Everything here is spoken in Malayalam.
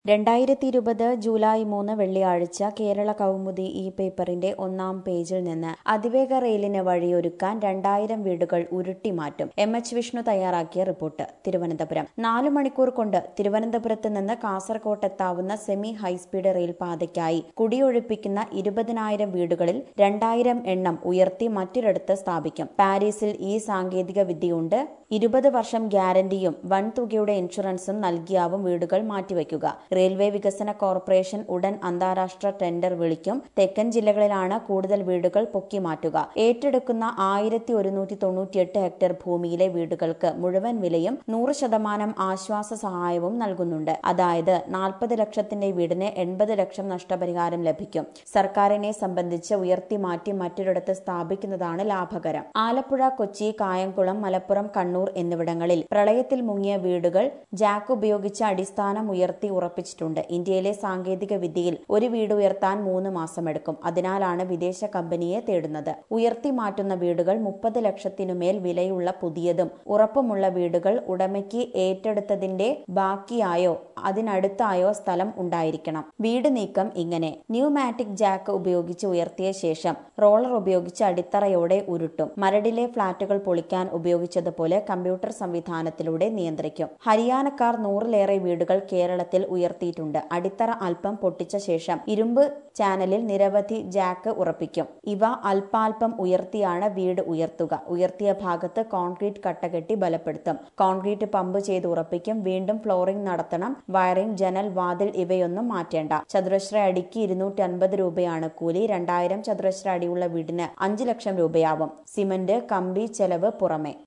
രണ്ടായിരത്തി ഇരുപത് ജൂലൈ മൂന്ന് വെള്ളിയാഴ്ച കേരള കൗമുദി ഈ പേപ്പറിന്റെ ഒന്നാം പേജിൽ നിന്ന് അതിവേഗ റെയിലിന് വഴിയൊരുക്കാൻ രണ്ടായിരം വീടുകൾ ഉരുട്ടിമാറ്റും എം എച്ച് വിഷ്ണു തയ്യാറാക്കിയ റിപ്പോർട്ട് തിരുവനന്തപുരം നാലു മണിക്കൂർ കൊണ്ട് തിരുവനന്തപുരത്ത് നിന്ന് കാസർകോട്ട് എത്താവുന്ന സെമി ഹൈസ്പീഡ് റെയിൽ പാതയ്ക്കായി കുടിയൊഴിപ്പിക്കുന്ന ഇരുപതിനായിരം വീടുകളിൽ രണ്ടായിരം എണ്ണം ഉയർത്തി മറ്റൊരിടത്ത് സ്ഥാപിക്കും പാരീസിൽ ഈ സാങ്കേതിക വിദ്യയുണ്ട് ഇരുപത് വർഷം ഗ്യാരണ്ടിയും വൻതുകയുടെ ഇൻഷുറൻസും നൽകിയാവും വീടുകൾ മാറ്റിവെക്കുക റെയിൽവേ വികസന കോർപ്പറേഷൻ ഉടൻ അന്താരാഷ്ട്ര ടെൻഡർ വിളിക്കും തെക്കൻ ജില്ലകളിലാണ് കൂടുതൽ വീടുകൾ പൊക്കി മാറ്റുക ഏറ്റെടുക്കുന്ന ആയിരത്തി ഒരുന്നൂറ്റി തൊണ്ണൂറ്റിയെട്ട് ഹെക്ടർ ഭൂമിയിലെ വീടുകൾക്ക് മുഴുവൻ വിലയും നൂറ് ശതമാനം ആശ്വാസ സഹായവും നൽകുന്നുണ്ട് അതായത് നാൽപ്പത് ലക്ഷത്തിന്റെ വീടിന് എൺപത് ലക്ഷം നഷ്ടപരിഹാരം ലഭിക്കും സർക്കാരിനെ സംബന്ധിച്ച് ഉയർത്തി മാറ്റി മറ്റൊരിടത്ത് സ്ഥാപിക്കുന്നതാണ് ലാഭകരം ആലപ്പുഴ കൊച്ചി കായംകുളം മലപ്പുറം കണ്ണൂർ എന്നിവിടങ്ങളിൽ പ്രളയത്തിൽ മുങ്ങിയ വീടുകൾ ജാക്ക് ഉപയോഗിച്ച് അടിസ്ഥാനം ഉയർത്തി ഉറപ്പിച്ചിട്ടുണ്ട് ഇന്ത്യയിലെ സാങ്കേതിക വിദ്യയിൽ ഒരു വീട് ഉയർത്താൻ മൂന്ന് മാസമെടുക്കും അതിനാലാണ് വിദേശ കമ്പനിയെ തേടുന്നത് ഉയർത്തി മാറ്റുന്ന വീടുകൾ മുപ്പത് ലക്ഷത്തിനുമേൽ വിലയുള്ള പുതിയതും ഉറപ്പുമുള്ള വീടുകൾ ഉടമയ്ക്ക് ഏറ്റെടുത്തതിന്റെ ബാക്കിയായോ അതിനടുത്തായോ സ്ഥലം ഉണ്ടായിരിക്കണം വീട് നീക്കം ഇങ്ങനെ ന്യൂമാറ്റിക് ജാക്ക് ഉപയോഗിച്ച് ഉയർത്തിയ ശേഷം റോളർ ഉപയോഗിച്ച് അടിത്തറയോടെ ഉരുട്ടും മരടിലെ ഫ്ളാറ്റുകൾ പൊളിക്കാൻ ഉപയോഗിച്ചതുപോലെ കമ്പ്യൂട്ടർ സംവിധാനത്തിലൂടെ നിയന്ത്രിക്കും ഹരിയാനക്കാർ നൂറിലേറെ വീടുകൾ കേരളത്തിൽ ഉയർത്തിയിട്ടുണ്ട് അടിത്തറ അല്പം പൊട്ടിച്ച ശേഷം ഇരുമ്പ് ചാനലിൽ നിരവധി ജാക്ക് ഉറപ്പിക്കും ഇവ അല്പാൽപം ഉയർത്തിയാണ് വീട് ഉയർത്തുക ഉയർത്തിയ ഭാഗത്ത് കോൺക്രീറ്റ് കട്ടകെട്ടി ബലപ്പെടുത്തും കോൺക്രീറ്റ് പമ്പ് ചെയ്ത് ഉറപ്പിക്കും വീണ്ടും ഫ്ലോറിംഗ് നടത്തണം വയറിംഗ് ജനൽ വാതിൽ ഇവയൊന്നും മാറ്റേണ്ട ചതുരശ്ര അടിക്ക് ഇരുന്നൂറ്റി അൻപത് രൂപയാണ് കൂലി രണ്ടായിരം ചതുരശ്ര അടിയുള്ള വീടിന് അഞ്ച് ലക്ഷം രൂപയാവും സിമന്റ് കമ്പി ചെലവ് പുറമെ